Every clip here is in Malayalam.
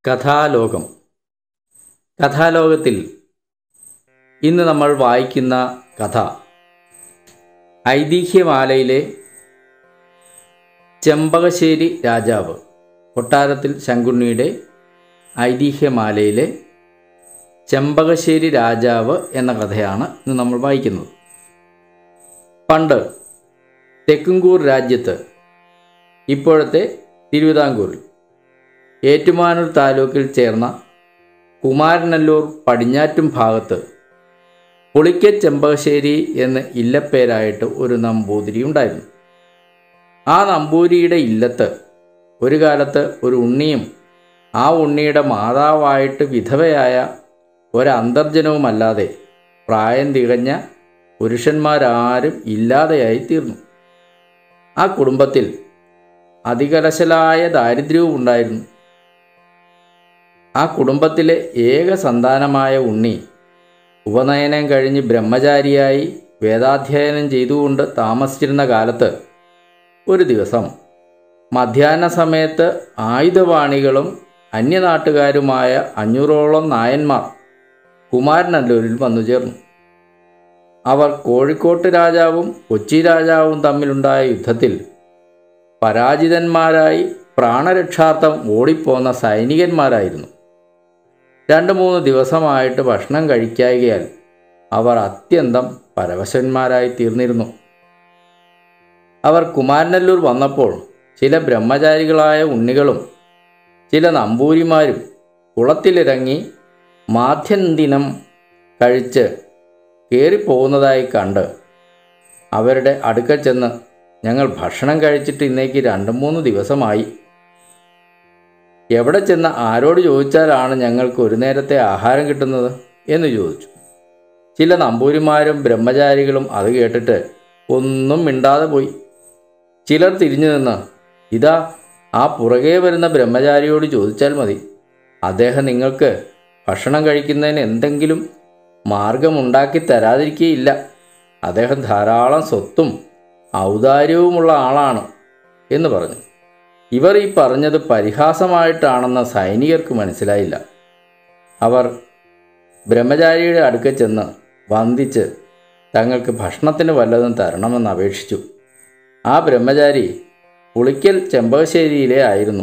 കഥാലോകം കഥാലോകത്തിൽ ഇന്ന് നമ്മൾ വായിക്കുന്ന കഥ ഐതിഹ്യമാലയിലെ ചെമ്പകശ്ശേരി രാജാവ് കൊട്ടാരത്തിൽ ശങ്കുണ്ണിയുടെ ഐതിഹ്യമാലയിലെ ചെമ്പകശ്ശേരി രാജാവ് എന്ന കഥയാണ് ഇന്ന് നമ്മൾ വായിക്കുന്നത് പണ്ട് തെക്കുംകൂർ രാജ്യത്ത് ഇപ്പോഴത്തെ തിരുവിതാംകൂറിൽ ഏറ്റുമാനൂർ താലൂക്കിൽ ചേർന്ന കുമാരനല്ലൂർ പടിഞ്ഞാറ്റും ഭാഗത്ത് പുളിക്ക ചെമ്പകശ്ശേരി എന്ന് ഇല്ലപ്പേരായിട്ട് ഒരു നമ്പൂതിരി ഉണ്ടായിരുന്നു ആ നമ്പൂതിരിയുടെ ഇല്ലത്ത് ഒരു കാലത്ത് ഒരു ഉണ്ണിയും ആ ഉണ്ണിയുടെ മാതാവായിട്ട് വിധവയായ ഒരന്തർജനവുമല്ലാതെ പ്രായം തികഞ്ഞ പുരുഷന്മാരാരും ഇല്ലാതെയായി തീർന്നു ആ കുടുംബത്തിൽ അതികലശലായ ദാരിദ്ര്യവും ഉണ്ടായിരുന്നു ആ കുടുംബത്തിലെ ഏക സന്താനമായ ഉണ്ണി ഉപനയനം കഴിഞ്ഞ് ബ്രഹ്മചാരിയായി വേദാധ്യയനം ചെയ്തുകൊണ്ട് താമസിച്ചിരുന്ന കാലത്ത് ഒരു ദിവസം മധ്യാഹ്ന സമയത്ത് ആയുധവാണികളും അന്യനാട്ടുകാരുമായ അഞ്ഞൂറോളം നായന്മാർ കുമാരനല്ലൂരിൽ വന്നു ചേർന്നു അവർ കോഴിക്കോട്ട് രാജാവും കൊച്ചി രാജാവും തമ്മിലുണ്ടായ യുദ്ധത്തിൽ പരാജിതന്മാരായി പ്രാണരക്ഷാർത്ഥം ഓടിപ്പോന്ന സൈനികന്മാരായിരുന്നു രണ്ട് മൂന്ന് ദിവസമായിട്ട് ഭക്ഷണം കഴിക്കായകയാൽ അവർ അത്യന്തം പരവശന്മാരായി തീർന്നിരുന്നു അവർ കുമാരനല്ലൂർ വന്നപ്പോൾ ചില ബ്രഹ്മചാരികളായ ഉണ്ണികളും ചില നമ്പൂരിമാരും കുളത്തിലിറങ്ങി മാധ്യന്തിനം കഴിച്ച് കയറിപ്പോകുന്നതായി കണ്ട് അവരുടെ അടുക്കൽ ചെന്ന് ഞങ്ങൾ ഭക്ഷണം കഴിച്ചിട്ട് ഇന്നേക്ക് രണ്ട് മൂന്ന് ദിവസമായി എവിടെ ചെന്ന് ആരോട് ചോദിച്ചാലാണ് ഞങ്ങൾക്ക് ഒരു നേരത്തെ ആഹാരം കിട്ടുന്നത് എന്ന് ചോദിച്ചു ചില നമ്പൂരിമാരും ബ്രഹ്മചാരികളും അത് കേട്ടിട്ട് ഒന്നും മിണ്ടാതെ പോയി ചിലർ തിരിഞ്ഞു നിന്ന് ഇതാ ആ പുറകെ വരുന്ന ബ്രഹ്മചാരിയോട് ചോദിച്ചാൽ മതി അദ്ദേഹം നിങ്ങൾക്ക് ഭക്ഷണം കഴിക്കുന്നതിന് എന്തെങ്കിലും മാർഗമുണ്ടാക്കി തരാതിരിക്കുകയില്ല അദ്ദേഹം ധാരാളം സ്വത്തും ഔദാര്യവുമുള്ള ആളാണ് എന്ന് പറഞ്ഞു ഇവർ ഈ പറഞ്ഞത് പരിഹാസമായിട്ടാണെന്ന് സൈനികർക്ക് മനസ്സിലായില്ല അവർ ബ്രഹ്മചാരിയുടെ അടുക്കൽ ചെന്ന് വന്ദിച്ച് തങ്ങൾക്ക് ഭക്ഷണത്തിന് വല്ലതും തരണമെന്ന് അപേക്ഷിച്ചു ആ ബ്രഹ്മചാരി പുളിക്കൽ ചെമ്പകശ്ശേരിയിലെ ആയിരുന്നു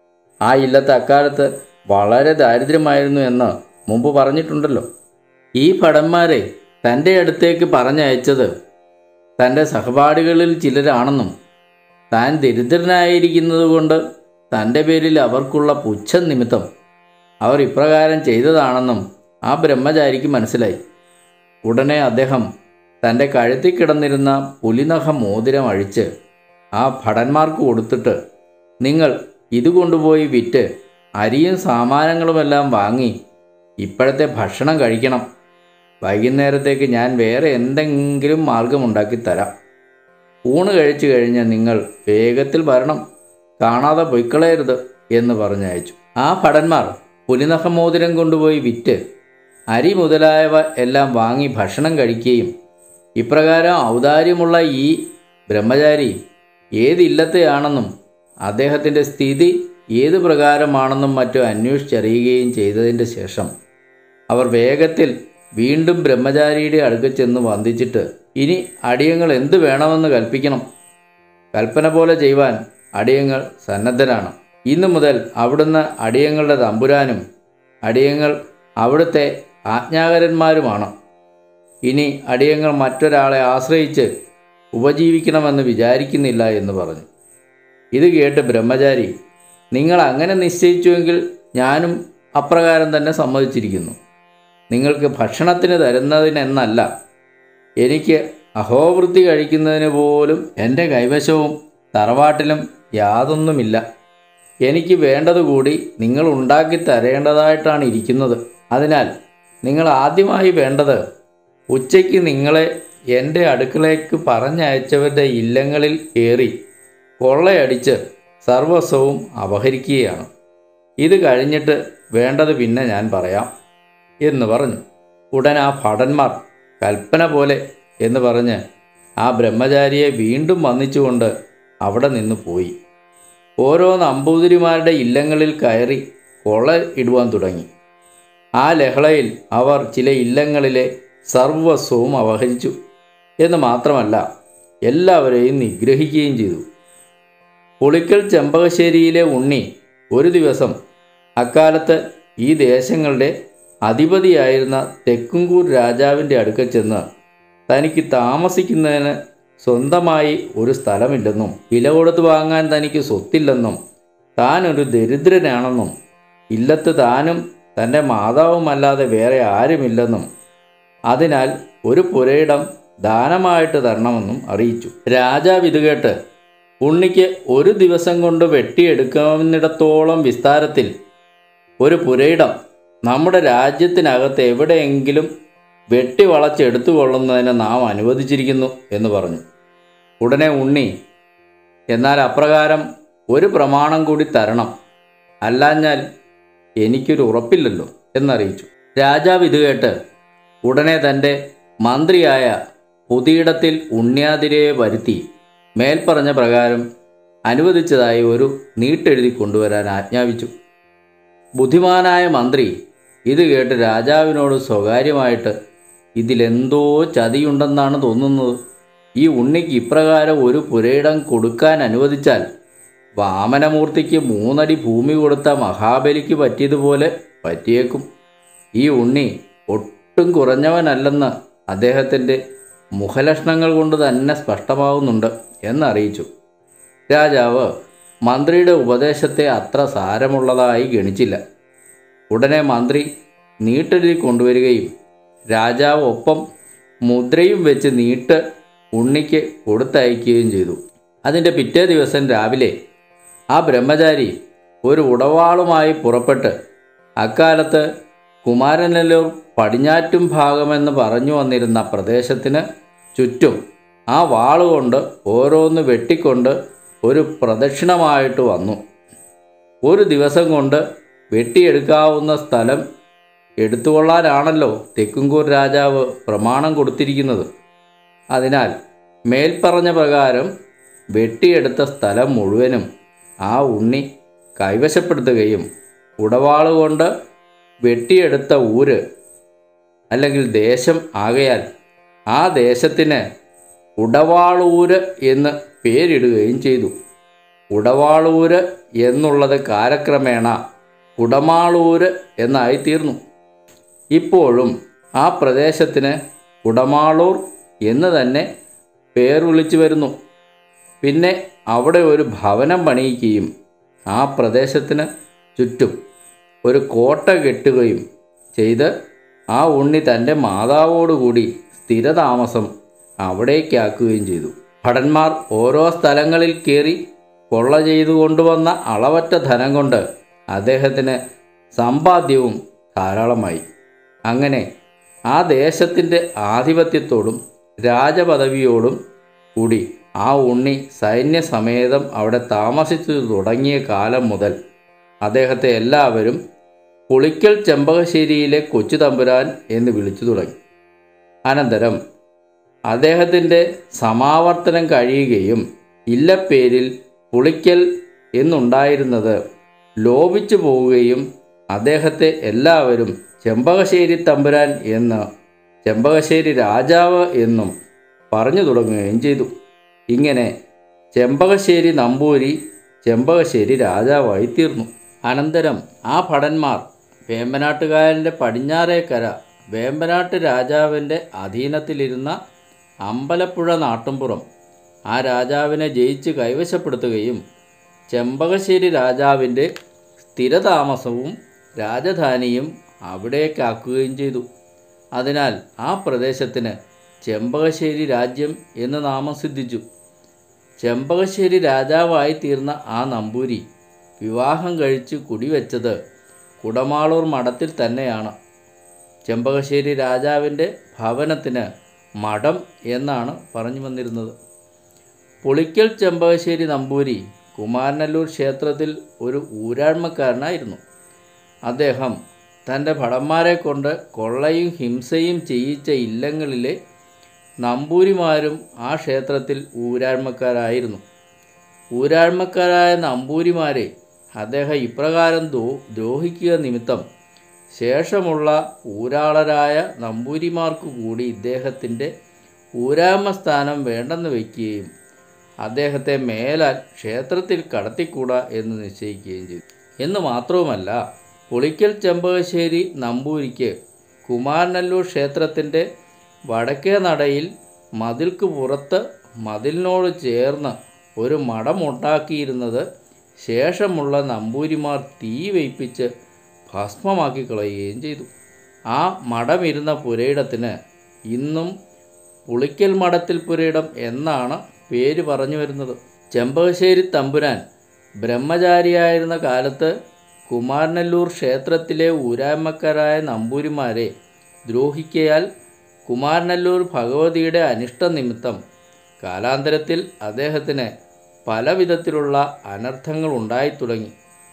ആ ഇല്ലത്ത് അക്കാലത്ത് വളരെ ദാരിദ്ര്യമായിരുന്നു എന്ന് മുമ്പ് പറഞ്ഞിട്ടുണ്ടല്ലോ ഈ ഭടന്മാരെ തൻ്റെ അടുത്തേക്ക് പറഞ്ഞയച്ചത് തൻ്റെ സഹപാഠികളിൽ ചിലരാണെന്നും താൻ ദരിദ്രനായിരിക്കുന്നത് കൊണ്ട് തൻ്റെ പേരിൽ അവർക്കുള്ള പുച്ഛം നിമിത്തം അവർ ഇപ്രകാരം ചെയ്തതാണെന്നും ആ ബ്രഹ്മചാരിക്ക് മനസ്സിലായി ഉടനെ അദ്ദേഹം തൻ്റെ കഴുത്തിൽ കിടന്നിരുന്ന പുലിനഖ മോതിരം അഴിച്ച് ആ ഭടന്മാർക്ക് കൊടുത്തിട്ട് നിങ്ങൾ ഇത് കൊണ്ടുപോയി വിറ്റ് അരിയും സാമാനങ്ങളുമെല്ലാം വാങ്ങി ഇപ്പോഴത്തെ ഭക്ഷണം കഴിക്കണം വൈകുന്നേരത്തേക്ക് ഞാൻ വേറെ എന്തെങ്കിലും മാർഗമുണ്ടാക്കി തരാം ഊണ് കഴിച്ചു കഴിഞ്ഞ് നിങ്ങൾ വേഗത്തിൽ വരണം കാണാതെ പൊയ്ക്കളയരുത് എന്ന് പറഞ്ഞയച്ചു ആ ഭടന്മാർ പുലിനഖമോതിരം കൊണ്ടുപോയി വിറ്റ് അരി മുതലായവ എല്ലാം വാങ്ങി ഭക്ഷണം കഴിക്കുകയും ഇപ്രകാരം ഔദാര്യമുള്ള ഈ ബ്രഹ്മചാരി ഏതില്ലത്തെയാണെന്നും അദ്ദേഹത്തിൻ്റെ സ്ഥിതി ഏത് പ്രകാരമാണെന്നും മറ്റും അന്വേഷിച്ചറിയുകയും ചെയ്തതിൻ്റെ ശേഷം അവർ വേഗത്തിൽ വീണ്ടും ബ്രഹ്മചാരിയുടെ അടുക്കൽ ചെന്ന് വന്ദിച്ചിട്ട് ഇനി അടിയങ്ങൾ എന്തു വേണമെന്ന് കൽപ്പിക്കണം കൽപ്പന പോലെ ചെയ്യുവാൻ അടിയങ്ങൾ സന്നദ്ധരാണ് ഇന്നു മുതൽ അവിടുന്ന് അടിയങ്ങളുടെ തമ്പുരാനും അടിയങ്ങൾ അവിടുത്തെ ആജ്ഞാകരന്മാരുമാണ് ഇനി അടിയങ്ങൾ മറ്റൊരാളെ ആശ്രയിച്ച് ഉപജീവിക്കണമെന്ന് വിചാരിക്കുന്നില്ല എന്ന് പറഞ്ഞു ഇത് കേട്ട് ബ്രഹ്മചാരി നിങ്ങൾ അങ്ങനെ നിശ്ചയിച്ചുവെങ്കിൽ ഞാനും അപ്രകാരം തന്നെ സമ്മതിച്ചിരിക്കുന്നു നിങ്ങൾക്ക് ഭക്ഷണത്തിന് തരുന്നതിനെന്നല്ല എനിക്ക് അഹോവൃത്തി കഴിക്കുന്നതിന് പോലും എൻ്റെ കൈവശവും തറവാട്ടിലും യാതൊന്നുമില്ല എനിക്ക് വേണ്ടതുകൂടി നിങ്ങൾ ഉണ്ടാക്കി തരേണ്ടതായിട്ടാണ് ഇരിക്കുന്നത് അതിനാൽ നിങ്ങൾ ആദ്യമായി വേണ്ടത് ഉച്ചയ്ക്ക് നിങ്ങളെ എൻ്റെ അടുക്കളയ്ക്ക് പറഞ്ഞയച്ചവരുടെ ഇല്ലങ്ങളിൽ കയറി കൊള്ളയടിച്ച് സർവസ്വവും അപഹരിക്കുകയാണ് ഇത് കഴിഞ്ഞിട്ട് വേണ്ടത് പിന്നെ ഞാൻ പറയാം എന്ന് പറഞ്ഞു ഉടൻ ആ ഭടന്മാർ കൽപ്പന പോലെ എന്ന് പറഞ്ഞ് ആ ബ്രഹ്മചാരിയെ വീണ്ടും വന്നിച്ചുകൊണ്ട് അവിടെ നിന്ന് പോയി ഓരോ നമ്പൂതിരിമാരുടെ ഇല്ലങ്ങളിൽ കയറി കൊള്ള ഇടുവാൻ തുടങ്ങി ആ ലഹളയിൽ അവർ ചില ഇല്ലങ്ങളിലെ സർവസ്വവും അപഹരിച്ചു എന്ന് മാത്രമല്ല എല്ലാവരെയും നിഗ്രഹിക്കുകയും ചെയ്തു പുളിക്കൽ ചെമ്പകശ്ശേരിയിലെ ഉണ്ണി ഒരു ദിവസം അക്കാലത്ത് ഈ ദേശങ്ങളുടെ അധിപതിയായിരുന്ന തെക്കുംകൂർ രാജാവിൻ്റെ അടുക്കൽ ചെന്ന് തനിക്ക് താമസിക്കുന്നതിന് സ്വന്തമായി ഒരു സ്ഥലമില്ലെന്നും വില കൊടുത്ത് വാങ്ങാൻ തനിക്ക് സ്വത്തില്ലെന്നും താൻ ഒരു ദരിദ്രനാണെന്നും ഇല്ലത്ത് താനും തൻ്റെ മാതാവുമല്ലാതെ വേറെ ആരുമില്ലെന്നും അതിനാൽ ഒരു പുരയിടം ദാനമായിട്ട് തരണമെന്നും അറിയിച്ചു രാജാവ് ഇത് കേട്ട് ഉണ്ണിക്ക് ഒരു ദിവസം കൊണ്ട് വെട്ടിയെടുക്കാവുന്നിടത്തോളം വിസ്താരത്തിൽ ഒരു പുരയിടം നമ്മുടെ രാജ്യത്തിനകത്ത് എവിടെയെങ്കിലും വെട്ടി വളച്ചെടുത്തു കൊള്ളുന്നതിന് നാം അനുവദിച്ചിരിക്കുന്നു എന്ന് പറഞ്ഞു ഉടനെ ഉണ്ണി എന്നാൽ അപ്രകാരം ഒരു പ്രമാണം കൂടി തരണം അല്ലാഞ്ഞാൽ എനിക്കൊരു ഉറപ്പില്ലല്ലോ എന്നറിയിച്ചു രാജാവ് ഇത് കേട്ട് ഉടനെ തൻ്റെ മന്ത്രിയായ പുതിയിടത്തിൽ ഉണ്ണിയാതിരയെ വരുത്തി മേൽപ്പറഞ്ഞ പ്രകാരം അനുവദിച്ചതായി ഒരു നീട്ടെഴുതി കൊണ്ടുവരാൻ ആജ്ഞാപിച്ചു ബുദ്ധിമാനായ മന്ത്രി ഇത് കേട്ട് രാജാവിനോട് സ്വകാര്യമായിട്ട് ഇതിലെന്തോ ചതിയുണ്ടെന്നാണ് തോന്നുന്നത് ഈ ഉണ്ണിക്ക് ഇപ്രകാരം ഒരു പുരയിടം കൊടുക്കാൻ അനുവദിച്ചാൽ വാമനമൂർത്തിക്ക് മൂന്നടി ഭൂമി കൊടുത്ത മഹാബലിക്ക് പറ്റിയതുപോലെ പറ്റിയേക്കും ഈ ഉണ്ണി ഒട്ടും കുറഞ്ഞവനല്ലെന്ന് അദ്ദേഹത്തിൻ്റെ മുഖലക്ഷണങ്ങൾ കൊണ്ട് തന്നെ സ്പഷ്ടമാവുന്നുണ്ട് എന്നറിയിച്ചു രാജാവ് മന്ത്രിയുടെ ഉപദേശത്തെ അത്ര സാരമുള്ളതായി ഗണിച്ചില്ല ഉടനെ മന്ത്രി നീട്ടെഴുതി കൊണ്ടുവരികയും രാജാവ് ഒപ്പം മുദ്രയും വെച്ച് നീട്ട് ഉണ്ണിക്ക് കൊടുത്തയക്കുകയും ചെയ്തു അതിൻ്റെ പിറ്റേ ദിവസം രാവിലെ ആ ബ്രഹ്മചാരി ഒരു ഉടവാളുമായി പുറപ്പെട്ട് അക്കാലത്ത് കുമാരനല്ലൂർ പടിഞ്ഞാറ്റും ഭാഗമെന്ന് പറഞ്ഞു വന്നിരുന്ന പ്രദേശത്തിന് ചുറ്റും ആ വാളുകൊണ്ട് ഓരോന്ന് വെട്ടിക്കൊണ്ട് ഒരു പ്രദക്ഷിണമായിട്ട് വന്നു ഒരു ദിവസം കൊണ്ട് വെട്ടിയെടുക്കാവുന്ന സ്ഥലം എടുത്തുകൊള്ളാനാണല്ലോ തെക്കുംകൂർ രാജാവ് പ്രമാണം കൊടുത്തിരിക്കുന്നത് അതിനാൽ മേൽപ്പറഞ്ഞ പ്രകാരം വെട്ടിയെടുത്ത സ്ഥലം മുഴുവനും ആ ഉണ്ണി കൈവശപ്പെടുത്തുകയും ഉടവാളുകൊണ്ട് വെട്ടിയെടുത്ത ഊര് അല്ലെങ്കിൽ ദേശം ആകയാൽ ആ ദേശത്തിന് ഉടവാളൂര് എന്ന് പേരിടുകയും ചെയ്തു ഉടവാളൂര് എന്നുള്ളത് കാലക്രമേണ കുടമാളൂര് എന്നായിത്തീർന്നു ഇപ്പോഴും ആ പ്രദേശത്തിന് കുടമാളൂർ എന്ന് തന്നെ പേർ വിളിച്ചു വരുന്നു പിന്നെ അവിടെ ഒരു ഭവനം പണിയിക്കുകയും ആ പ്രദേശത്തിന് ചുറ്റും ഒരു കോട്ട കെട്ടുകയും ചെയ്ത് ആ ഉണ്ണി തൻ്റെ മാതാവോടുകൂടി സ്ഥിരതാമസം അവിടേക്കാക്കുകയും ചെയ്തു ഭടന്മാർ ഓരോ സ്ഥലങ്ങളിൽ കയറി കൊള്ള ചെയ്തു കൊണ്ടുവന്ന അളവറ്റ ധനം കൊണ്ട് അദ്ദേഹത്തിന് സമ്പാദ്യവും ധാരാളമായി അങ്ങനെ ആ ദേശത്തിൻ്റെ ആധിപത്യത്തോടും രാജപദവിയോടും കൂടി ആ ഉണ്ണി സൈന്യസമേതം അവിടെ താമസിച്ചു തുടങ്ങിയ കാലം മുതൽ അദ്ദേഹത്തെ എല്ലാവരും പുളിക്കൽ ചെമ്പകശ്ശേരിയിലെ കൊച്ചു തമ്പുരാൻ എന്ന് വിളിച്ചു തുടങ്ങി അനന്തരം അദ്ദേഹത്തിൻ്റെ സമാവർത്തനം കഴിയുകയും ഇല്ലപ്പേരിൽ പുളിക്കൽ എന്നുണ്ടായിരുന്നത് ലോപിച്ചു പോവുകയും അദ്ദേഹത്തെ എല്ലാവരും ചെമ്പകശ്ശേരി തമ്പുരാൻ എന്ന് ചെമ്പകശ്ശേരി രാജാവ് എന്നും പറഞ്ഞു തുടങ്ങുകയും ചെയ്തു ഇങ്ങനെ ചെമ്പകശ്ശേരി നമ്പൂരി ചെമ്പകശ്ശേരി രാജാവായി തീർന്നു അനന്തരം ആ ഭടന്മാർ വേമ്പനാട്ടുകാരൻ്റെ പടിഞ്ഞാറേക്കര വേമ്പനാട്ട് രാജാവിൻ്റെ അധീനത്തിലിരുന്ന അമ്പലപ്പുഴ നാട്ടുംപുറം ആ രാജാവിനെ ജയിച്ച് കൈവശപ്പെടുത്തുകയും ചെമ്പകശ്ശേരി രാജാവിൻ്റെ സ്ഥിരതാമസവും രാജധാനിയും അവിടേക്കാക്കുകയും ചെയ്തു അതിനാൽ ആ പ്രദേശത്തിന് ചെമ്പകശ്ശേരി രാജ്യം എന്ന് നാമം സിദ്ധിച്ചു ചെമ്പകശ്ശേരി രാജാവായി തീർന്ന ആ നമ്പൂരി വിവാഹം കഴിച്ച് കുടിവെച്ചത് കുടമാളൂർ മഠത്തിൽ തന്നെയാണ് ചെമ്പകശ്ശേരി രാജാവിൻ്റെ ഭവനത്തിന് മഠം എന്നാണ് പറഞ്ഞു വന്നിരുന്നത് പുളിക്കൽ ചെമ്പകശ്ശേരി നമ്പൂരി കുമാരനല്ലൂർ ക്ഷേത്രത്തിൽ ഒരു ഊരാഴ്മക്കാരനായിരുന്നു അദ്ദേഹം തൻ്റെ ഭടന്മാരെ കൊണ്ട് കൊള്ളയും ഹിംസയും ചെയ്യിച്ച ഇല്ലങ്ങളിലെ നമ്പൂരിമാരും ആ ക്ഷേത്രത്തിൽ ഊരാഴ്മക്കാരായിരുന്നു ഊരാഴ്മക്കാരായ നമ്പൂരിമാരെ അദ്ദേഹം ഇപ്രകാരം ദ്രോ ദ്രോഹിക്കുക നിമിത്തം ശേഷമുള്ള ഊരാളരായ നമ്പൂരിമാർക്ക് കൂടി ഇദ്ദേഹത്തിൻ്റെ ഊരാമ സ്ഥാനം വേണ്ടെന്ന് വയ്ക്കുകയും അദ്ദേഹത്തെ മേലാൽ ക്ഷേത്രത്തിൽ കടത്തിക്കൂടാ എന്ന് നിശ്ചയിക്കുകയും ചെയ്തു എന്ന് മാത്രവുമല്ല പുളിക്കൽ ചെമ്പകശ്ശേരി നമ്പൂരിക്ക് കുമാരനല്ലൂർ ക്ഷേത്രത്തിൻ്റെ വടക്കേ നടയിൽ മതിൽക്ക് പുറത്ത് മതിലിനോട് ചേർന്ന് ഒരു മഠമുണ്ടാക്കിയിരുന്നത് ശേഷമുള്ള നമ്പൂരിമാർ തീ വയ്പ്പിച്ച് ഭസ്മമാക്കി കളയുകയും ചെയ്തു ആ മഠമിരുന്ന പുരയിടത്തിന് ഇന്നും പുളിക്കൽ മഠത്തിൽ പുരയിടം എന്നാണ് പേര് പറഞ്ഞു വരുന്നത് ചെമ്പകശ്ശേരി തമ്പുരാൻ ബ്രഹ്മചാരിയായിരുന്ന കാലത്ത് കുമാരനല്ലൂർ ക്ഷേത്രത്തിലെ ഊരായ്മക്കാരായ നമ്പൂരിമാരെ ദ്രോഹിക്കയാൽ കുമാരനല്ലൂർ ഭഗവതിയുടെ അനിഷ്ട നിമിത്തം കാലാന്തരത്തിൽ അദ്ദേഹത്തിന് പല വിധത്തിലുള്ള അനർത്ഥങ്ങൾ ഉണ്ടായി തുടങ്ങി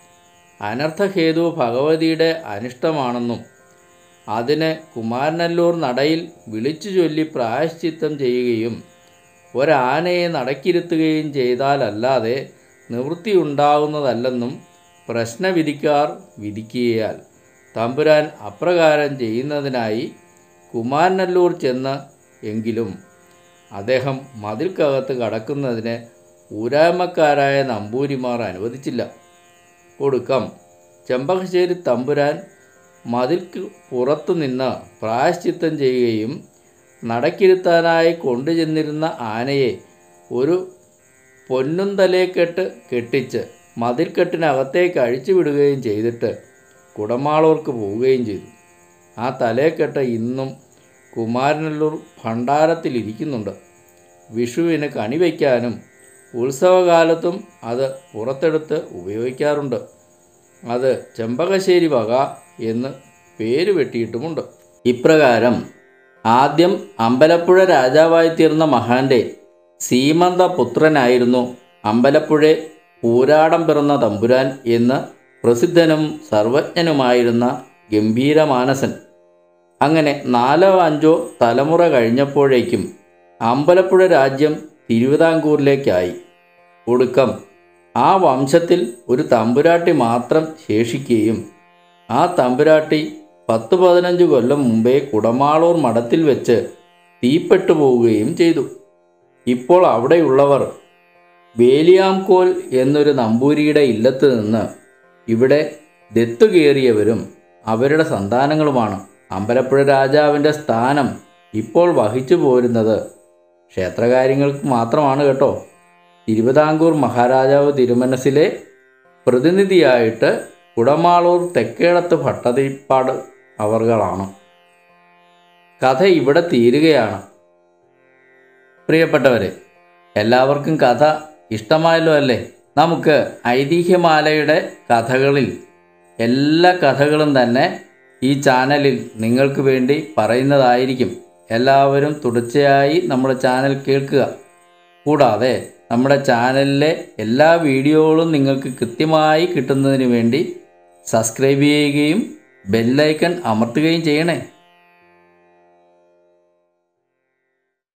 അനർത്ഥഹേതു ഭഗവതിയുടെ അനിഷ്ടമാണെന്നും അതിന് കുമാരനല്ലൂർ നടയിൽ വിളിച്ചു ചൊല്ലി പ്രായശ്ചിത്തം ചെയ്യുകയും ഒരാനയെ നടക്കിരുത്തുകയും ചെയ്താലല്ലാതെ നിവൃത്തിയുണ്ടാകുന്നതല്ലെന്നും പ്രശ്നവിധിക്കാർ വിധിക്കുകയാൽ തമ്പുരാൻ അപ്രകാരം ചെയ്യുന്നതിനായി കുമാരനല്ലൂർ ചെന്ന് എങ്കിലും അദ്ദേഹം മതിൽക്കകത്ത് കടക്കുന്നതിന് ഊരായ്മക്കാരായ നമ്പൂരിമാർ അനുവദിച്ചില്ല ഒടുക്കം ചെമ്പകശ്ശേരി തമ്പുരാൻ മതിൽക്ക് പുറത്തു നിന്ന് പ്രായശ്ചിത്തം ചെയ്യുകയും നടക്കിരുത്താനായി കൊണ്ടുചെന്നിരുന്ന ആനയെ ഒരു പൊന്നും തലേക്കെട്ട് കെട്ടിച്ച് മതിൽക്കെട്ടിനകത്തേക്ക് അഴിച്ചുവിടുകയും ചെയ്തിട്ട് കുടമാളൂർക്ക് പോവുകയും ചെയ്തു ആ തലേക്കെട്ട് ഇന്നും കുമാരനല്ലൂർ ഭണ്ഡാരത്തിലിരിക്കുന്നുണ്ട് വിഷുവിന് കണി വയ്ക്കാനും ഉത്സവകാലത്തും അത് പുറത്തെടുത്ത് ഉപയോഗിക്കാറുണ്ട് അത് ചെമ്പകശ്ശേരി വക എന്ന് പേര് വെട്ടിയിട്ടുമുണ്ട് ഇപ്രകാരം ആദ്യം അമ്പലപ്പുഴ രാജാവായി തീർന്ന മഹാന്റെ സീമന്ത പുത്രനായിരുന്നു അമ്പലപ്പുഴ പൂരാടം പിറന്ന തമ്പുരാൻ എന്ന് പ്രസിദ്ധനും സർവജ്ഞനുമായിരുന്ന ഗംഭീരമാനസൻ അങ്ങനെ നാലോ അഞ്ചോ തലമുറ കഴിഞ്ഞപ്പോഴേക്കും അമ്പലപ്പുഴ രാജ്യം തിരുവിതാംകൂറിലേക്കായി ഒടുക്കം ആ വംശത്തിൽ ഒരു തമ്പുരാട്ടി മാത്രം ശേഷിക്കുകയും ആ തമ്പുരാട്ടി പത്ത് പതിനഞ്ച് കൊല്ലം മുമ്പേ കുടമാളൂർ മഠത്തിൽ വെച്ച് തീപ്പെട്ടു പോവുകയും ചെയ്തു ഇപ്പോൾ അവിടെയുള്ളവർ വേലിയാംകോൽ എന്നൊരു നമ്പൂരിയുടെ ഇല്ലത്ത് നിന്ന് ഇവിടെ ദത്തു കയറിയവരും അവരുടെ സന്താനങ്ങളുമാണ് അമ്പലപ്പുഴ രാജാവിൻ്റെ സ്ഥാനം ഇപ്പോൾ വഹിച്ചു പോരുന്നത് ക്ഷേത്രകാര്യങ്ങൾക്ക് മാത്രമാണ് കേട്ടോ തിരുവിതാംകൂർ മഹാരാജാവ് തിരുമനസിലെ പ്രതിനിധിയായിട്ട് കുടമാളൂർ തെക്കേടത്ത് ഭട്ടതിരിപ്പാട് അവർകളാണ് കഥ ഇവിടെ തീരുകയാണ് പ്രിയപ്പെട്ടവരെ എല്ലാവർക്കും കഥ ഇഷ്ടമായല്ലോ അല്ലേ നമുക്ക് ഐതിഹ്യമാലയുടെ കഥകളിൽ എല്ലാ കഥകളും തന്നെ ഈ ചാനലിൽ നിങ്ങൾക്ക് വേണ്ടി പറയുന്നതായിരിക്കും എല്ലാവരും തുടർച്ചയായി നമ്മുടെ ചാനൽ കേൾക്കുക കൂടാതെ നമ്മുടെ ചാനലിലെ എല്ലാ വീഡിയോകളും നിങ്ങൾക്ക് കൃത്യമായി കിട്ടുന്നതിന് വേണ്ടി സബ്സ്ക്രൈബ് ചെയ്യുകയും ബെല്ലൈക്കൺ അമർത്തുകയും ചെയ്യണേ